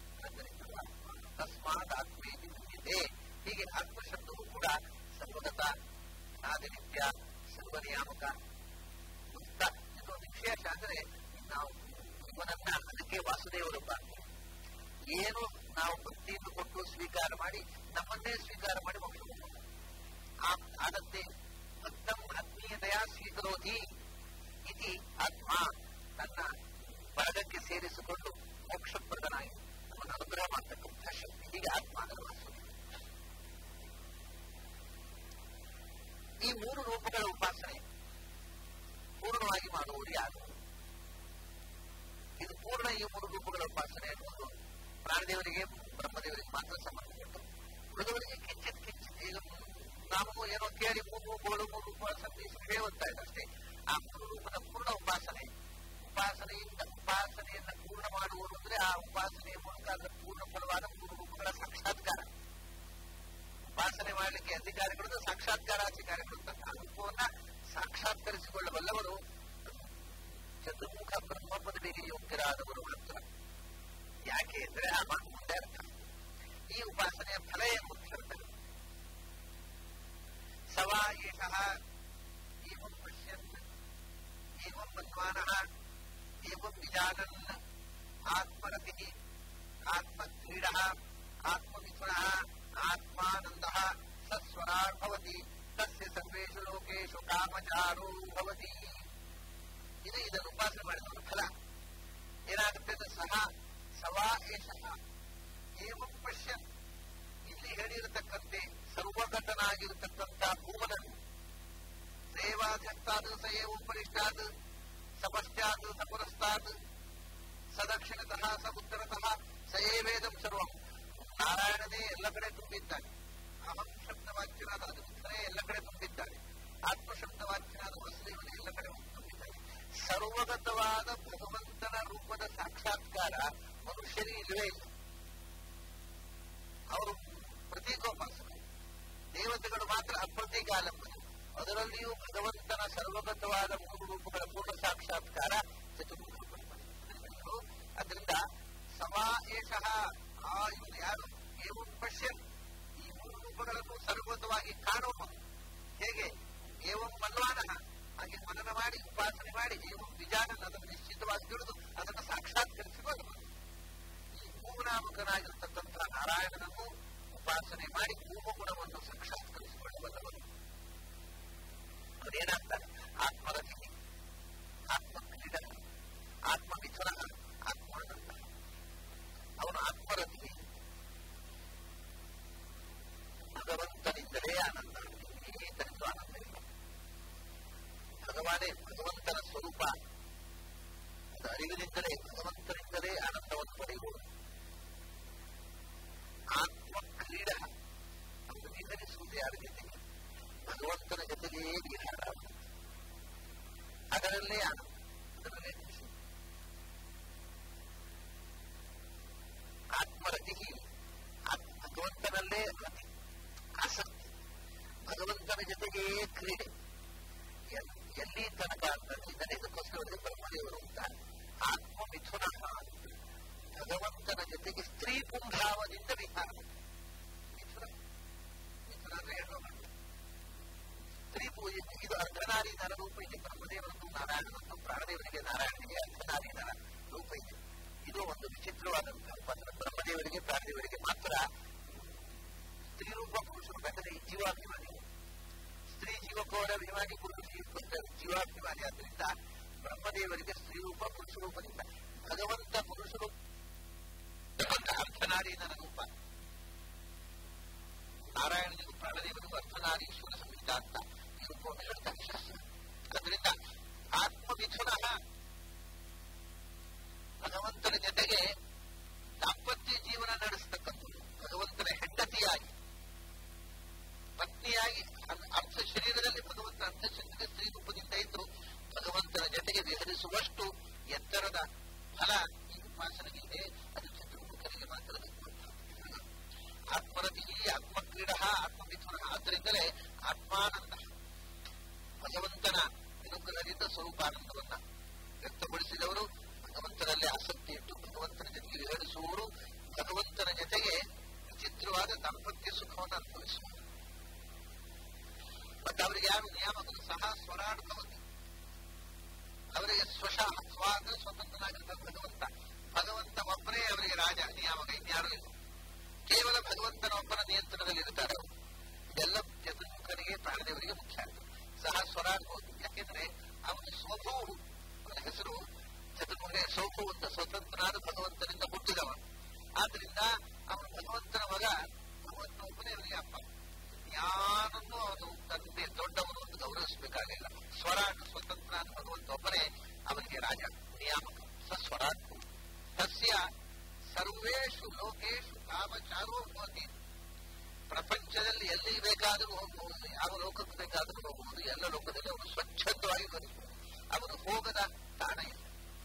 ತಸ್ಮಾತ್ ಆತ್ಮೇತಿ ಮುಖ್ಯತೆ ಹೀಗೆ ಆತ್ಮಶಬ್ದವು ಕೂಡ ಸರ್ವಗತ ಆದಿನಿತ್ಯ ಸರ್ವನಿಯಾಮಕ ಮುಕ್ತ ಇದೊಂದು ವಿಶೇಷ ಅಂದ್ರೆ ನಾವು ಇವನನ್ನ ಅದಕ್ಕೆ ವಾಸುದೇವರು ಏನು ನಾವು ಭಕ್ತಿಯನ್ನು ಕೊಟ್ಟು ಸ್ವೀಕಾರ ಮಾಡಿ ನಮ್ಮನ್ನೇ ಸ್ವೀಕಾರ ಮಾಡಿ ಮೋಕ್ಷ ಆದತ್ತೆ ಭಕ್ತಂ ಆತ್ಮೀಯತೆಯ ಸ್ವೀಕರೋತಿ ಇತಿ ಆತ್ಮ ತನ್ನ ಬಳಗಕ್ಕೆ ಸೇರಿಸಿಕೊಂಡು ಮೋಕ್ಷಪ್ರದನಾಗಿ ನಮ್ಮನ್ನು ಅನುಗ್ರಹ ಮಾಡತಕ್ಕಂಥ ಶಕ್ತಿ ಹೀಗೆ ಆತ್ಮ ಅದರ ವಾಸುದೇವ ಈ ಮೂರು ರೂಪಗಳ ಉಪಾಸನೆ ಪೂರ್ಣವಾಗಿ ಮಾಡುವುದು ಯಾರು ಇದು ಪೂರ್ಣ ಈ ಮೂರು ರೂಪಗಳ ಉಪಾಸನೆ ಅನ್ನೋದು ಪ್ರಾಣದೇವರಿಗೆ ಬ್ರಹ್ಮದೇವರಿಗೆ ಮಾತ್ರ ಸಂಬಂಧಪಟ್ಟು ಉಳಿದವರಿಗೆ ಕಿಂಚಿತ್ ಕಿಂಚಿತ್ ಈಗ ನಾವು ಏನೋ ಕೇಳಿ ಮೂರು ರೂಪಗಳು ಮೂರು ರೂಪ ಸಂದೇಶ ಹೇಳುತ್ತಾ ಇದೆ ಅಷ್ಟೇ ಆ ಮೂರು ರೂಪದ ಪೂರ್ಣ ಉಪಾಸನೆ ಉಪಾಸನೆಯಿಂದ ಉಪಾಸನೆಯನ್ನು ಪೂರ್ಣ ಮಾಡುವುದು ಅಂದ್ರೆ ಆ ಉಪಾಸನೆಯ ಮೂಲಕ ಅದರ ಪೂರ್ಣ ಫಲವಾದ ಮೂರು ರೂಪಗಳ ಸಾಕ್ಷಾತ್ಕಾರ ಉಪಾಸನೆ ಮಾಡಲಿಕ್ಕೆ ಅಧಿಕಾರಿಗಳು ಸಾಕ್ಷಾತ್ಕಾರ ಅಧಿಕಾರಿಗಳು ಆ ರೂಪವನ್ನ ಸಾಕ್ಷಾತ್ಕರಿಸಿಕೊಳ್ಳಬಲ್ಲವರು ಚತುರ್ಮುಖ ಬ್ರಹ್ಮ ಪದವಿಗೆ ಯೋಗ್ಯರಾದವರು ಮಾತ್ರ ಯಾಕೆ ಅಂದ್ರೆ ಆ ಮುಂದೆ ಅರ್ಥ ಈ ಉಪಾಸನೆಯ ಫಲ ಏನು ಅಂತ ಹೇಳ್ತಾರೆ ಸವಾ ಏಷಃ ಏವಂ ಪಶ್ಯನ್ ಏವಂ ಮನ್ವಾನಃ ಏವಂ ವಿಜಾನನ್ ಆತ್ಮರತಿ ಆತ್ಮಕ್ರೀಡಃ ಆತ್ಮಮಿಥುನಃ ಆತ್ಮಾನಂದಃ ಸಸ್ವರಾರ್ಭವತಿ ತಸ್ಯ ಸರ್ವೇಷು ಲೋಕೇಶು ಕಾಮಚಾರೋ ಭವತಿ ಇದು ಇದನ್ನು ಉಪಾಸನೆ ಮಾಡಿದವರ ಫಲ ಏನಾಗುತ್ತೆ ಅಂದ್ರೆ ಸಹ ಸವಾ ಏಷಃ ಏವಂ ಪಶ್ಯನ್ ಇಲ್ಲಿ ಹೇಳಿರತಕ್ಕಂತೆ ಸರ್ವಗತನಾಗಿರತಕ್ಕಂಥ ಭೂಮನನ್ನು ದೇವಾಧ್ಯಸ್ತಾದ್ ಸ ಏವಂ ಪರಿಷ್ಟಾದ್ ಸಪಶ್ಚಾತ್ ಸಪುರಸ್ತಾದ್ ಸದಕ್ಷಿಣತಃ ಸ ಉತ್ತರತಃ ಸ ಏವೇದಂ ಸರ್ವಂ ನಾರಾಯಣನೇ ಎಲ್ಲ ಕಡೆ ತುಂಬಿದ್ದಾನೆ ಅಹಂ ಶಬ್ದವಾಚ್ಯನಾದ ಅನುತ್ತರೇ ಎಲ್ಲ ಕಡೆ ತುಂಬಿದ್ದಾನೆ ಆತ್ಮಶಬ್ದವಾಚ್ಯನಾದ ವಸುದೇವನೇ ಎಲ್ಲ ಕಡೆ ತುಂಬಿದ್ದಾನೆ ಸರ್ವಗತವಾದ ಭಗವಂತನ ರೂಪದ ಸಾಕ್ಷಾತ್ಕಾರ ಮನುಷ್ಯರಿಗೆ ಇಲ್ಲವೇ ಇಲ್ಲ ಅವರು ಪ್ರತೀಕೋಪಾಸಕರು ದೇವತೆಗಳು ಮಾತ್ರ ಅಪ್ರತೀಕಾಲಂಬನೆ ಅದರಲ್ಲಿಯೂ ಭಗವಂತನ ಸರ್ವಗತವಾದ ಮೂರು ರೂಪಗಳ ಪೂರ್ಣ ಸಾಕ್ಷಾತ್ಕಾರ ಚತುರ್ಮುಖ ಅದರಿಂದ ಸಮಾ ಏಷಃ ಆ ಇವನು ಯಾರು ಏವಂ ಪಶ್ಯನ್ ಈ ಮೂರು ರೂಪಗಳನ್ನು ಸರ್ವಗತವಾಗಿ ಕಾಣುವ ಹೇಗೆ ಏವಂ ಮನ್ವಾನಃ ಹಾಗೆ ಮನನ ಮಾಡಿ ಉಪಾಸನೆ ಮಾಡಿ ಏವಂ ವಿಜಾನನ್ ಅದನ್ನು ನಿಶ್ಚಿತವಾಗಿ ತಿಳಿದು ಅದನ್ನು ಸಾಕ್ಷಾತ್ಕರಿಸಿಕೊಳ್ಳಬಹುದು ಈ ಭೂನಾಮಕನಾಗಿರ್ತಕ್ಕಂಥ ನಾರಾಯಣನನ್ನು ಉಪಾಸನೆ ಮಾಡಿ ಭೂಮಗುಣವನ್ನು ಸಾಕ್ಷಾತ್ಕರಿಸಿಕೊಳ್ಳಬಲ್ಲವರು ಅದೇನಾಗ್ತಾರೆ ಆತ್ಮರತಿ ಆತ್ಮಕ್ರೀಡ ಆತ್ಮಮಿಥುನ ಆತ್ಮಾನಂದ ಅವನು ಆತ್ಮರತಿ ಭಗವಂತನಿಂದಲೇ ಆನಂದ ಈತನಿಂದ ಆನಂದ ಇಲ್ಲ ಭಗವಾನೇ ಭಗವಂತನ ಸ್ವರೂಪ ಅದು ಅರಿವಿನಿಂದಲೇ ಭಗವಂತನಿಂದಲೇ ಆನಂದವನ್ನು ಪಡೆಯುವುದು ಆತ್ಮ ಕ್ರೀಡ ಅದು ವಿಹರಿಸುವುದು ಯಾರ ಜೊತೆಗೆ ಭಗವಂತನ ಜೊತೆಗೇ ವಿಹಾರ ಅದರಲ್ಲೇ ಆನಂದ ಅದರಲ್ಲೇ ಖುಷಿ ಆತ್ಮರತಿ ಭಗವಂತನಲ್ಲೇ ರತಿ ಆಸಕ್ತಿ ಭಗವಂತನ ಜೊತೆಗೇ ಕ್ರೀಡೆ ಎಲ್ಲಿ ತನಕ ಅಂತಂದ್ರೆ ಇದನ್ನೇ ಇದಕ್ಕೋಸ್ಕರ ಬ್ರಹ್ಮದೇವರು ಅಂತ ಆತ್ಮ ಮಿಥುನ ಭಗವಂತನ ಜೊತೆಗೆ ಸ್ತ್ರೀ ಪುಂಭಾವದಿಂದ ವಿಹಾರ ಮಿಥುನ ಮಿಥುನ ಅಂದ್ರೆ ಹೆಣ್ಣು ಇದು ಅರ್ಧನಾರಿ ನರ ರೂಪ ಇದೆ ಬ್ರಹ್ಮದೇವರದ್ದು ನಾರಾಯಣನದ್ದು ಪ್ರಾಣದೇವರಿಗೆ ನಾರಾಯಣನಿಗೆ ಅರ್ಧನಾರಿ ನರ ರೂಪ ಇದೆ ಇದು ಒಂದು ವಿಚಿತ್ರವಾದಂತಹ ಉಪಾಸನ ಬ್ರಹ್ಮದೇವರಿಗೆ ಪ್ರಾಣದೇವರಿಗೆ ಮಾತ್ರ ಸ್ತ್ರೀ ರೂಪ ಪುರುಷರು ಬೇಕಾದ್ರೆ ಈ ಜೀವಾಭಿಮಾನಿ ಸ್ತ್ರೀ ಜೀವಕೋರ ಅಭಿಮಾನಿ ಪುರುಷ ಜೀವಾಭಿಮಾನಿ ಆದ್ರಿಂದ ಬ್ರಹ್ಮದೇವರಿಗೆ ಸ್ತ್ರೀ ರೂಪ ಪುರುಷ ರೂಪದಿಂದ ಭಗವಂತ ಪುರುಷ ರೂಪ ಅರ್ಧನಾರೀನರ ರೂಪ ನಾರಾಯಣನಿಗೂ ಪ್ರಾಣದೇವರಿಗೂ ಅರ್ಧನಾರೀಶ್ವರ ಸಂಹಿತ ಅಂತ ಈ ರೂಪವನ್ನು ಹೇಳ್ತಾರೆ ಶಾಸ್ತ್ರ ಅದರಿಂದ ಆತ್ಮಮಿಥುನ ಭಗವಂತನ ಜೊತೆಗೆ ದಾಂಪತ್ಯ ಜೀವನ ನಡೆಸತಕ್ಕಂಥದ್ದು ಭಗವಂತನ ಹೆಂಡತಿಯಾಗಿ ಪತ್ನಿಯಾಗಿ ಅರ್ಥ ಶರೀರದಲ್ಲಿ ಭಗವಂತ ಅರ್ಥ ಶರೀರದ ಸ್ತ್ರೀ ರೂಪದಿಂದ ಇದ್ದು ಭಗವಂತನ ಜೊತೆಗೆ ವಿಹರಿಸುವಷ್ಟು ಎತ್ತರದ ಫಲ ಈ ಉಪಾಸನೆಗಿದೆ ಅದು ಚತುರ್ಮುಖರಿಗೆ ಮಾತ್ರ ಆತ್ಮರತಿ ಆತ್ಮಕ್ರೀಡ ಆತ್ಮಮಿಥುನ ಆದ್ದರಿಂದಲೇ ಆತ್ಮಾನಂದ ಭಗವಂತನ ಅನುಗ್ರಹದಿಂದ ಸ್ವರೂಪಾನಂದವನ್ನ ವ್ಯಕ್ತಗೊಳಿಸಿದವರು ಭಗವಂತನಲ್ಲಿ ಆಸಕ್ತಿ ಇಟ್ಟು ಭಗವಂತನ ಜೊತೆಗೆ ವಿಹರಿಸುವವರು ಭಗವಂತನ ಜೊತೆಗೆ ವಿಚಿತ್ರವಾದ ದಾಂಪತ್ಯ ಸುಖವನ್ನು ಅನುಭವಿಸುವರು ಮತ್ತು ಅವರಿಗೆ ಯಾರು ನಿಯಾಮಕರು ಸಹ ಸ್ವರಾಡ್ಭವತಿ ಅವರಿಗೆ ಸ್ವಶಃ ಸ್ವ ಅಂದ್ರೆ ಸ್ವತಂತ್ರನಾಗಿರ್ತಾರೆ ಭಗವಂತ ಭಗವಂತ ಒಬ್ಬರೇ ಅವರಿಗೆ ರಾಜ ನಿಯಾಮಕ ಇನ್ಯಾರು ಇಲ್ಲ ಕೇವಲ ಭಗವಂತನ ಒಬ್ಬನ ನಿಯಂತ್ರಣದಲ್ಲಿ ಇರ್ತಾರೆ ಅವರು ಇದೆಲ್ಲ ಚತುರ್ಮುಖನಿಗೆ ಪ್ರಾಣದೇವರಿಗೆ ಮುಖ್ಯ ಆಗ್ತದೆ ಸಹ ಸ್ವರಾಡ್ಬೋದು ಯಾಕೆಂದ್ರೆ ಅವನ ಸ್ವಭೂ ಅವನ ಹೆಸರು ಚತುರ್ಮುಖನೇ ಸ್ವಭೂ ಅಂತ ಸ್ವತಂತ್ರನಾದ ಭಗವಂತನಿಂದ ಹುಟ್ಟಿದವ ಆದ್ರಿಂದ ಅವನು ಭಗವಂತನ ಮಗ ಭಗವಂತ ಒಬ್ಬನೇ ಅವನಿಗೆ ಅಪ್ಪ ಯಾರನ್ನೂ ಅವನು ತಂದೆ ದೊಡ್ಡವನು ಅಂತ ಗೌರವಿಸಬೇಕಾಗಿಲ್ಲ ಸ್ವರಾಟ್ ಸ್ವತಂತ್ರನಾದ ಭಗವಂತ ಒಬ್ಬನೇ ಅವನಿಗೆ ರಾಜ ನಿಯಾಮಕ ಸ ಸ್ವರಾಟ್ ತಸ್ಯ ಸರ್ವೇಷು ಲೋಕೇಶು ಕಾಮಚಾರೋ ಭವತಿ ಪ್ರಪಂಚದಲ್ಲಿ ಎಲ್ಲಿ ಬೇಕಾದರೂ ಹೋಗಬಹುದು ಯಾವ ಲೋಕಕ್ಕೆ ಬೇಕಾದರೂ ಹೋಗಬಹುದು ಎಲ್ಲ ಲೋಕದಲ್ಲಿ ಅವನು ಸ್ವಚ್ಛಂದವಾಗಿ ಬದುಕಬಹುದು ಅವನು ಹೋಗದ ತಾಣ ಇಲ್ಲ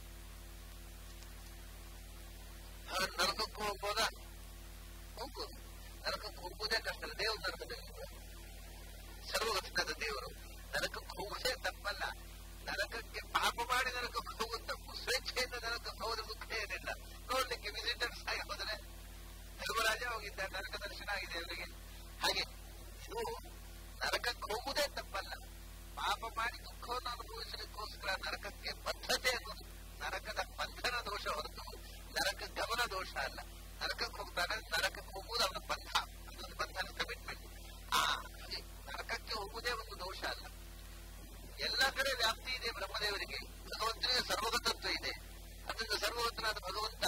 ಅವನು ನರಕಕ್ಕೆ ಹೋಗ್ಬೋದ ಹೋಗ್ಬೋದು ನರಕಕ್ಕೆ ಹೋಗುವುದೇ ಕಷ್ಟ ದೇವರು ನರಕದಲ್ಲಿ ಸರ್ವಗತನಾದ ದೇವರು ನರಕಕ್ಕೆ ಹೋಗುವುದೇ ತಪ್ಪಲ್ಲ ನರಕಕ್ಕೆ ಪಾಪ ಮಾಡಿ ನರಕಕ್ಕೆ ಹೋಗುವ ತಪ್ಪು ಸ್ವೇಚ್ಛೆಯಿಂದ ನರಕಕ್ಕೆ ಹೋದ ದುಃಖ ಏನಿಲ್ಲ ನೋಡ್ಲಿಕ್ಕೆ ವಿಸಿಟರ್ಸ್ ಆಗಿ ಹೋದರೆ ಧರ್ಮರಾಜ ಹೋಗಿದ್ದ ನರಕ ದರ್ಶನ ಆಗಿದೆ ಅವರಿಗೆ ಹಾಗೆ ಇದು ನರಕಕ್ಕೆ ಹೋಗುವುದೇ ತಪ್ಪಲ್ಲ ಪಾಪ ಮಾಡಿ ದುಃಖವನ್ನು ಅನುಭವಿಸಲಿಕ್ಕೋಸ್ಕರ ನರಕಕ್ಕೆ ಬದ್ಧತೆ ಅನ್ನೋದು ನರಕದ ಬಂಧನ ದೋಷ ಹೊರತು ನರಕ ಗಮನ ದೋಷ ಅಲ್ಲ ನರಕಕ್ಕೆ ಹೋಗ್ತಾನೆ ನರಕಕ್ಕೆ ಹೋಗುವುದು ಅವನ ಬಂಧ ಅದೊಂದು ಬಂಧನ ಕಮಿಟ್ಮೆಂಟ್ ಆ ಹಾಗೆ ನರಕಕ್ಕೆ ಹೋಗುವುದೇ ಒಂದು ದೋಷ ಅಲ್ಲ ಎಲ್ಲ ಕಡೆ ವ್ಯಾಪ್ತಿ ಇದೆ ಬ್ರಹ್ಮದೇವರಿಗೆ ಭಗವಂತನಿಗೆ ಸರ್ವಗತತ್ವ ಇದೆ ಅದರಿಂದ ಸರ್ವಗತನಾದ ಭಗವಂತ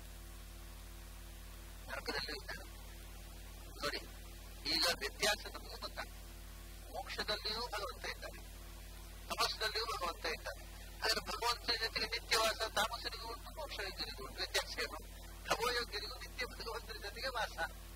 ನರಕದಲ್ಲೂ ಇದ್ದಾನೆ ನೋಡಿ ಈಗ ವ್ಯತ್ಯಾಸ ನಮಗೆ ಗೊತ್ತಾಗ್ತದೆ ಮೋಕ್ಷದಲ್ಲಿಯೂ ಭಗವಂತ ಇದ್ದಾನೆ ತಮಸ್ಸದಲ್ಲಿಯೂ ಭಗವಂತ ಇದ್ದಾನೆ ಆದರೆ ಭಗವಂತನ ಜೊತೆಗೆ ನಿತ್ಯವಾಸ ತಾಮಸರಿಗೂ ಉಂಟು ಮೋಕ್ಷಯೋಗ್ಯರಿಗೂ ಉಂಟು ವ್ಯತ್ಯಾಸ ಏನು ತಮೋಯೋಗ್ಯರಿಗೂ ನಿತ್ಯ ಭಗವಂತನ ಜೊತೆಗೆ ವಾಸ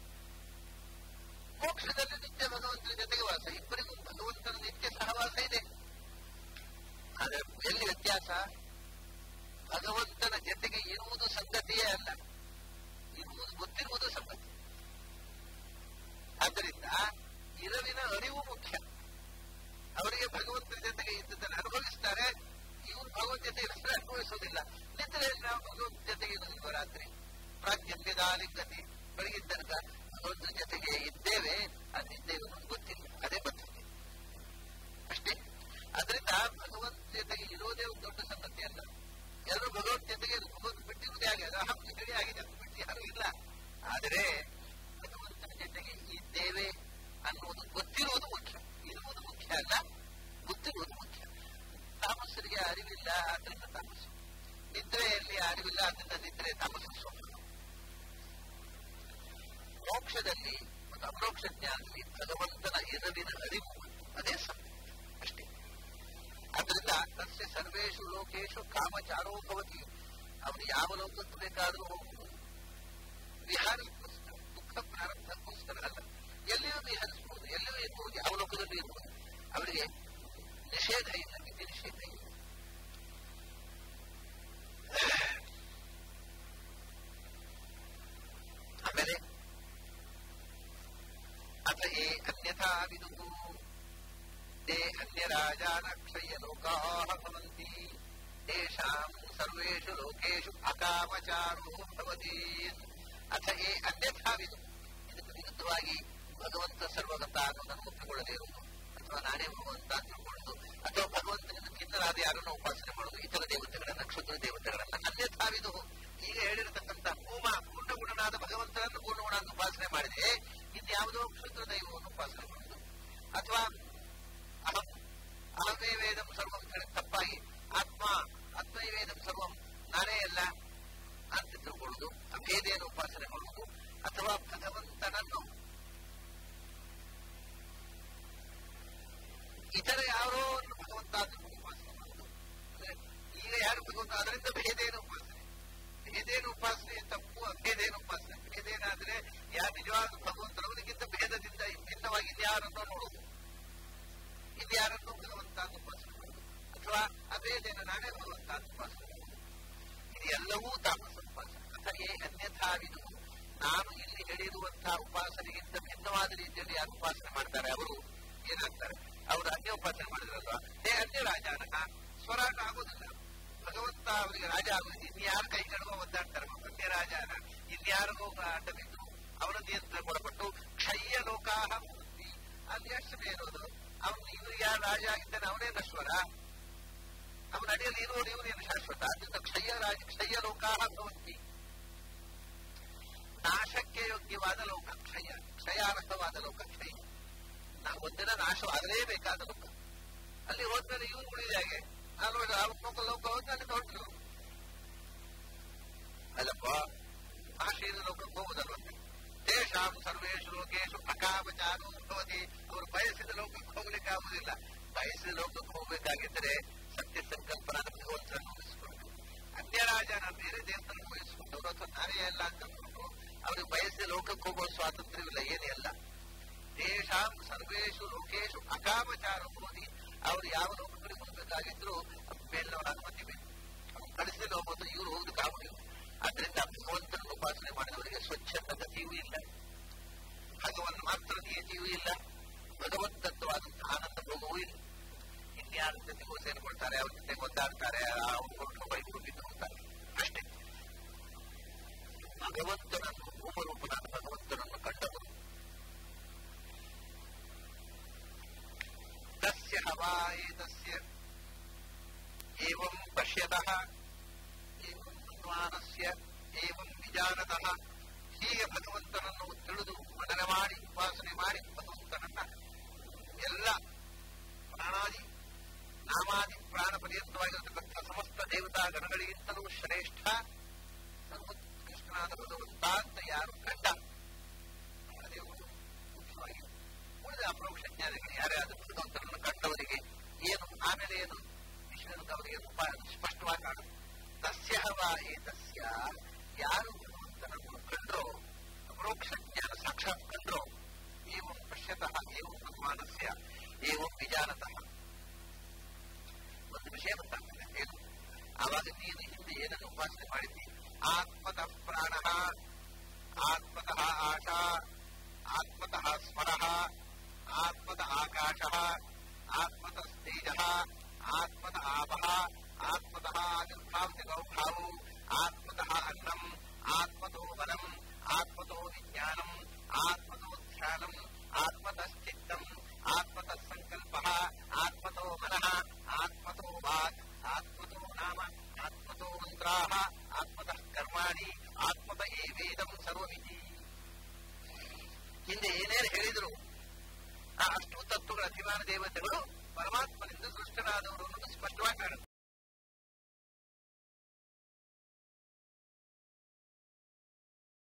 ಮೋಕ್ಷದಲ್ಲಿ ನಿತ್ಯ ಭಗವಂತನ ಜೊತೆಗೆ ವಾಸ ಇಬ್ಬರಿಗೂ ಭಗವಂತನ ನಿತ್ಯ ಸಹವಾಸ ಇದೆ ಆದರೆ ಎಲ್ಲಿ ವ್ಯತ್ಯಾಸ ಭಗವಂತನ ಜೊತೆಗೆ ಇರುವುದು ಸಂಗತಿಯೇ ಅಲ್ಲ ಇರುವುದು ಗೊತ್ತಿರುವುದು ಸಂಗತಿ ಆದ್ದರಿಂದ ಇರವಿನ ಅರಿವು ಮುಖ್ಯ ಅವರಿಗೆ ಭಗವಂತನ ಜೊತೆಗೆ ಇದ್ದದನ್ನು ಅನುಭವಿಸ್ತಾರೆ ಇವರು ಭಗವಂತ ಜೊತೆ ಇರೋದ್ರೆ ಅನುಭವಿಸೋದಿಲ್ಲ ನಿದ್ರೆಯಲ್ಲಿ ನಾವು ಭಗವಂತ ಜೊತೆಗೆ ಇರೋದಿಲ್ವ ರಾತ್ರಿ ಪ್ರಾಜ್ಞಲ್ಯದಾಲಿಂಗತಿ ಬೆಳಗಿನ ತನಕ ಭಗವಂತನ ಜೊತೆಗೆ ಇದ್ದೇವೆ ಅದಿದ್ದೇವೆ ನಮ್ಗೆ ಗೊತ್ತಿಲ್ಲ ಅದೇ ಬರ್ತದೆ ಅಷ್ಟೇ ಅದರಿಂದ ಭಗವಂತ ಜೊತೆಗೆ ಇರೋದೇ ಒಂದು ದೊಡ್ಡ ಸಂಗತಿ ಅಲ್ಲ ಎಲ್ಲರೂ ಭಗವಂತ ಜೊತೆಗೆ ಭಗವಂತ ಬಿಟ್ಟಿರುವುದೇ ಆಗಿದೆ ಅಹಂ ಸರಿ ಆಗಿದೆ ಅದು ಬಿಟ್ಟು ಯಾರು ಇಲ್ಲ ಆದರೆ ಭಗವಂತನ ಜೊತೆಗೆ ಇದ್ದೇವೆ ಅನ್ನುವುದು ಗೊತ್ತಿರುವುದು ಮುಖ್ಯ ಇರುವುದು ಮುಖ್ಯ ಅಲ್ಲ ಗೊತ್ತಿರುವುದು ಮುಖ್ಯ ತಾಮಸರಿಗೆ ಅರಿವಿಲ್ಲ ಆದ್ರಿಂದ ತಾಮಸು ನಿದ್ರೆಯಲ್ಲಿ ಅರಿವಿಲ್ಲ ಆದ್ರಿಂದ ನಿದ್ರೆ ತಾಮಸ ಸ್ವಭಾವ ಮೋಕ್ಷದಲ್ಲಿ ಮತ್ತು ಅಪರೋಕ್ಷ ಜ್ಞಾನದಲ್ಲಿ ಭಗವಂತನ ಎರವಿನ ಅರಿವು ಅದೇ ಸಂಗತಿ ಅಷ್ಟೇ ಅದರಿಂದ ತಸ್ಯ ಸರ್ವೇಶು ಲೋಕೇಶು ಕಾಮಚಾರೋ ಭವತಿ ಅವನು ಯಾವ ಲೋಕಕ್ಕೆ ಬೇಕಾದರೂ ಹೋಗುವುದು ವಿಹಾರಕ್ಕೋಸ್ಕರ ದುಃಖ ಪ್ರಾರಂಭಕ್ಕೋಸ್ಕರ ಅಲ್ಲ ಎಲ್ಲಿಯೂ ವಿಹರಿಸಬಹುದು ಎಲ್ಲಿಯೂ ಇರಬಹುದು ಯಾವ ಲೋಕದಲ್ಲೂ ಇರಬಹುದು ಅವರಿಗೆ ನಿಷೇಧ ಇಲ್ಲ ವಿಧಿ ನಿಷೇಧ ಇಲ್ಲ ಆಮೇಲೆ ಅಥ ಹೇ ಅನ್ಯಥಾ ವಿದುಹು ते अन्यराजानक्षय्यलोकाः भवन्ति तेषां सर्वेषु लोकेषु अकामचारो भवति ಅಥ ಏ ಅನ್ಯಥಾ ವಿದು ಇದಕ್ಕೆ ವಿರುದ್ಧವಾಗಿ ಭಗವಂತ ಸರ್ವಗತ ಅನ್ನೋದನ್ನು ಒಪ್ಪಿಕೊಳ್ಳದೇ ಇರುವುದು ಅಥವಾ ಅಥವಾ ನಾನೇ ಭಗವಂತ ಅಂತ ತಿಳ್ಕೊಳ್ಳೋದು ಅಥವಾ ಭಗವಂತನಿಂದ ಭಿನ್ನರಾದ ಯಾರನ್ನ ಉಪಾಸನೆ ಮಾಡೋದು ಇತರ ದೇವತೆಗಳನ್ನ ಕ್ಷುದ್ರ ದೇವತೆಗಳನ್ನ ಅನ್ಯಥಾವಿದು ಈಗ ಹೇಳಿರತಕ್ಕಂಥ ಭೂಮ ಪೂರ್ಣಗುಣನಾದ ಭಗವಂತನನ್ನು ಪೂರ್ಣಗುಣ ಅಂತ ಉಪಾಸನೆ ಮಾಡಿದ್ರೆ ಇನ್ಯಾವುದೋ ಕ್ಷುದ್ರ ದೈವವನ್ನು ಉಪಾಸನೆ ಮಾಡೋದು ಅಥವಾ ಅಹಂ ಅಹಮೇ ವೇದಂ ಸರ್ವಂ ಅಂತ ಹೇಳಿ ತಪ್ಪಾಗಿ ಆತ್ಮ ಆತ್ಮೈ ವೇದಂ ಸರ್ವಂ ನಾನೇ ಎಲ್ಲ ಅಂತ ತಿಳ್ಕೊಳ್ಳೋದು ಅಭೇದೇನ ಉಪಾಸನೆ ಮಾಡುವುದು ಅಥವಾ ಭಗವಂತನನ್ನು ಇತರ ಯಾರೋ ಭಗವಂತ ಅಂತ ಉಪಾಸನೆ ಮಾಡುವುದು ಅಂದ್ರೆ ಈಗ ಯಾರು ಭಗವಂತ ಅದರಿಂದ ಭೇದೇನ ಉಪಾಸನೆ ಭೇದೇನ ಉಪಾಸನೆ ತಪ್ಪು ಅಭೇದೇನ ಉಪಾಸನೆ ಭೇದೇನ ಅಂದ್ರೆ ಯಾರು ನಿಜವಾದ ಭಗವಂತನವನಿಗಿಂತ ಭೇದದಿಂದ ಭಿನ್ನವಾಗಿ ಇನ್ಯಾರನ್ನೋ ನೋಡುವುದು ಇನ್ಯಾರನ್ನೋ ಭಗವಂತ ಅಂತ ಉಪಾಸನೆ ಮಾಡುವುದು ಅಥವಾ ಅಭೇದೇನ ನಾನೇ ಭಗವಂತ ಅಂತ ಉಪಾಸನೆ ಮಾಡುವುದು ಇದು ಎಲ್ಲವೂ ತಾಮಸ ಉಪಾಸನೆ ಅಥಯೇ ಅನ್ಯಥಾವಿದು ನಾನು ಇಲ್ಲಿ ಹೇಳಿರುವಂತಹ ಉಪಾಸನೆಗಿಂತ ಭಿನ್ನವಾದ ರೀತಿಯಲ್ಲಿ ಯಾರು ಉಪಾಸನೆ ಮಾಡ್ತಾರೆ ಅವರು ಏನಾಗ್ತಾರೆ ಅವರು ಅನ್ಯ ಉಪಾಸನೆ ಮಾಡಿದ್ರಲ್ವಾ ಹೇ ಅನ್ಯ ರಾಜಾನಕ ಸ್ವರಾಟ ಆಗೋದಿಲ್ಲ ಭಗವಂತ ಅವರಿಗೆ ರಾಜ ಆಗೋದಿಲ್ಲ ಇನ್ಯಾರ ಕೈಗಡುವ ಒದ್ದಾಡ್ತಾರೆ ಅನ್ಯ ರಾಜಾನ ಇನ್ಯಾರಿಗೋ ಅಡ್ಡ ಬಿದ್ದು ಅವರ ನಿಯಂತ್ರಣ ಕೊಡಪಟ್ಟು ಕ್ಷಯ್ಯ ಲೋಕಾಹ ಮೂರ್ತಿ ಅಲ್ಲಿ ಅಷ್ಟೇ ಇರೋದು ಅವನು ಇವ್ರಿಗೆ ಯಾರು ರಾಜ ಆಗಿದ್ದಾನೆ ಅವನೇ ನಶ್ವರ ಅವನ ಅಡಿಯಲ್ಲಿ ಇರುವುದು ಇವನೇನು ಶಾಶ್ವತ ಅದರಿಂದ ಕ್ಷಯ ರಾಜ ಕ್ಷಯ ಲೋಕಾಹ ಭವಂತಿ ನಾಶಕ್ಕೆ ಯೋಗ್ಯವಾದ ಲೋಕ ಕ್ಷಯ ಕ್ಷಯಾರ್ಹವಾದ ಲೋಕ ಕ್ಷಯ ನಾವು ಒಂದಿನ ನಾಶವಾಗಲೇಬೇಕಾದ ಲೋಕ ಅಲ್ಲಿ ಹೋದ್ಮೇಲೆ ಇವ್ರು ಉಳಿದ ಹಾಗೆ ಅಲ್ಲಿ ಲೋಕ ಲೋಕ ಹೋದ್ಮೇಲೆ ಹೊರಟರು ಅಲ್ಲಪ್ಪ ನಾಶೀನ ಲೋಕಕ್ಕೆ ಹೋಗುದಲ್ವಂತೆ ತೇಷಾಂ ಸರ್ವೇಶು ಲೋಕೇಶು ಅಕಾಮಚಾರು ಭವತಿ ಅವರು ಬಯಸಿದ ಲೋಕಕ್ಕೆ ಹೋಗ್ಲಿಕ್ಕೆ ಆಗುದಿಲ್ಲ ಬಯಸಿದ ಲೋಕಕ್ಕೆ ಹೋಗ್ಬೇಕಾಗಿದ್ದರೆ ಸತ್ಯ ಸಂಕಲ್ಪನಾದ ಭಗವಂತನನ್ನು ಉಳಿಸಿಕೊಂಡು ಅನ್ಯ ರಾಜನ ಬೇರೆ ದೇವತನ್ನು ಉಳಿಸಿಕೊಂಡವರು ಅಥವಾ ನಾನೇ ಎಲ್ಲ ಅಂತ ಅಂದ್ಕೊಂಡು ಅವ್ರಿಗೆ ಬಯಸಿದ ಲೋಕಕ್ಕೆ ಹೋಗುವ ಸ್ವಾತಂತ್ರ್ಯವಿಲ್ಲ ಏನೇ ಅಲ್ಲ ತೇಷಾಂ ಸರ್ವೇಶು ಲೋಕೇಶು ಅಕಾಮಚಾರ ಓದಿ ಅವರು ಯಾವ ಲೋಕಗಳಿಗೆ ಹೋಗಬೇಕಾಗಿದ್ರು ಮೇಲಿನವರ ಅನುಮತಿ ಬೇಕು ಅವ್ರು ಕಳಿಸಿದ ಹೋಗೋದು ಇವರು ಹೋಗೋದಕ್ಕೆ ಆಗುದಿಲ್ಲ ಆದ್ರಿಂದ ಭಗವಂತನ ಉಪಾಸನೆ ಮಾಡಿದವರಿಗೆ ಸ್ವಚ್ಛಂದ ಗತಿಯೂ ಇಲ್ಲ ಭಗವನ್ ಮಾತ್ರ ನಿಯತಿಯೂ ಇಲ್ಲ ಭಗವತ್ತತ್ವವಾದಂತಹ ಆನಂದ ಭೋಗವೂ ಇಲ್ಲ ಇನ್ಯಾರ ಜೊತೆಗೂ ಸೇರಿಕೊಳ್ತಾರೆ ಅವ್ರ ಜೊತೆ ಒದ್ದಾಡ್ತಾರೆ ಅವ್ರು ಹೊರಟು ಬೈದು ಬಿದ್ದು ಹೋಗ್ತಾರೆ ಅಷ್ಟೇ ಭಗವಂತನನ್ನು ರೂಪರೂಪನಾದ ಭಗವಂತನನ್ನು ಕಂಡವರು ತಸ್ಯ ಹವಾ ಏತಸ್ಯ ಏವಂ ಪಶ್ಯತಃ ಏವಂ ವಿದ್ವಾನಸ್ಯ ಏವಂ ವಿಜಾನತಃ ಹೀಗೆ ಭಗವಂತನನ್ನು ತಿಳಿದು ಮನನ ಮಾಡಿ ಉಪಾಸನೆ ಮಾಡಿ ಭಗವಂತನನ್ನ ಎಲ್ಲ ಪ್ರಾಣಾದಿ ನಾಮಾದಿ ಪ್ರಾಣ ಪರ್ಯಂತವಾಗಿರತಕ್ಕಂಥ ಸಮಸ್ತ ದೇವತಾ ಗಣಗಳಿಗಿಂತಲೂ ಶ್ರೇಷ್ಠ ಸರ್ವೋತ್ಕೃಷ್ಟನಾದ ಭಗವಂತ ಅಂತ ಯಾರು ಕಂಡ ದೇವರು ಮುಖ್ಯವಾಗಿ ಉಳಿದ ಅಪರೋಕ್ಷ ಜ್ಞಾನಿಗಳು ಯಾರೇ ಆದರೂ ಭಗವಂತನನ್ನು ಕಂಡವರಿಗೆ ಏನು ಆಮೇಲೆ ಏನು ವಿಶ್ವನಿಗೆ ಅವರಿಗೆ ಉಪಾಯ ಸ್ಪಷ್ಟವಾಗಿ ಕಾಣುತ್ತೆ ತಸ್ಯ ಹವಾ ಏತಸ್ಯ ಯಾರು ಭಗವಂತನನ್ನು ಕಂಡ್ರೋ ಅಪರೋಕ್ಷ ಜ್ಞಾನ ಸಾಕ್ಷಾತ್ ಕಂಡ್ರೋ ಏವಂ ಪಶ್ಯತಃ ಏವಂ ಭಗವಾನಸ್ಯ ಏವಂ ವಿಜಾನತಃ ಒಂದು ವಿಷಯ ಗೊತ್ತಾಗ್ತದೆ ಏನು ಆವಾಗ ನೀನು ಹಿಂದೆ ಏನನ್ನು ಉಪಾಸನೆ ಮಾಡಿದ್ದಿ ಆತ್ಮತಃ ಪ್ರಾಣ ಆತ್ಮತಃ ಆಶಾ ಆತ್ಮತಃ ಸ್ಮರಃ ಆತ್ಮತಃ ಆಕಾಶ ಆತ್ಮತಃ ತೇಜ ಆತ್ಮತಃ ಆಪಃ ಆತ್ಮತಃ ಆವಿರ್ಭಾವತಿ ಗೌಭಾವು ಆತ್ಮತಃ ಅನ್ನಂ ಆತ್ಮತೋ ಬಲಂ ಆತ್ಮತೋ ವಿಜ್ಞಾನಂ ಆತ್ಮತೋ ಧ್ಯಾನಂ ಆತ್ಮತಶ್ಚಿತ್ತಂ ಆತ್ಮತಃ ಸಂಕಲ್ಪ ಆತ್ಮತೋ ಮನಃ ಆತ್ಮತೋ ವಾಕ್ ಆತ್ಮತೋ ನಾಮ ಆತ್ಮತೋ ಮಂತ್ರಾ ಆತ್ಮತಃ ಕರ್ಮಾಣಿ ಆತ್ಮತ ಏ ವೇದಂ ಸರ್ವಮಿತಿ ಹಿಂದೆ ಏನೇನು ಹೇಳಿದ್ರು ಆ ಅಷ್ಟು ತತ್ವಗಳ ಅಭಿಮಾನ ದೇವತೆಗಳು ಪರಮಾತ್ಮ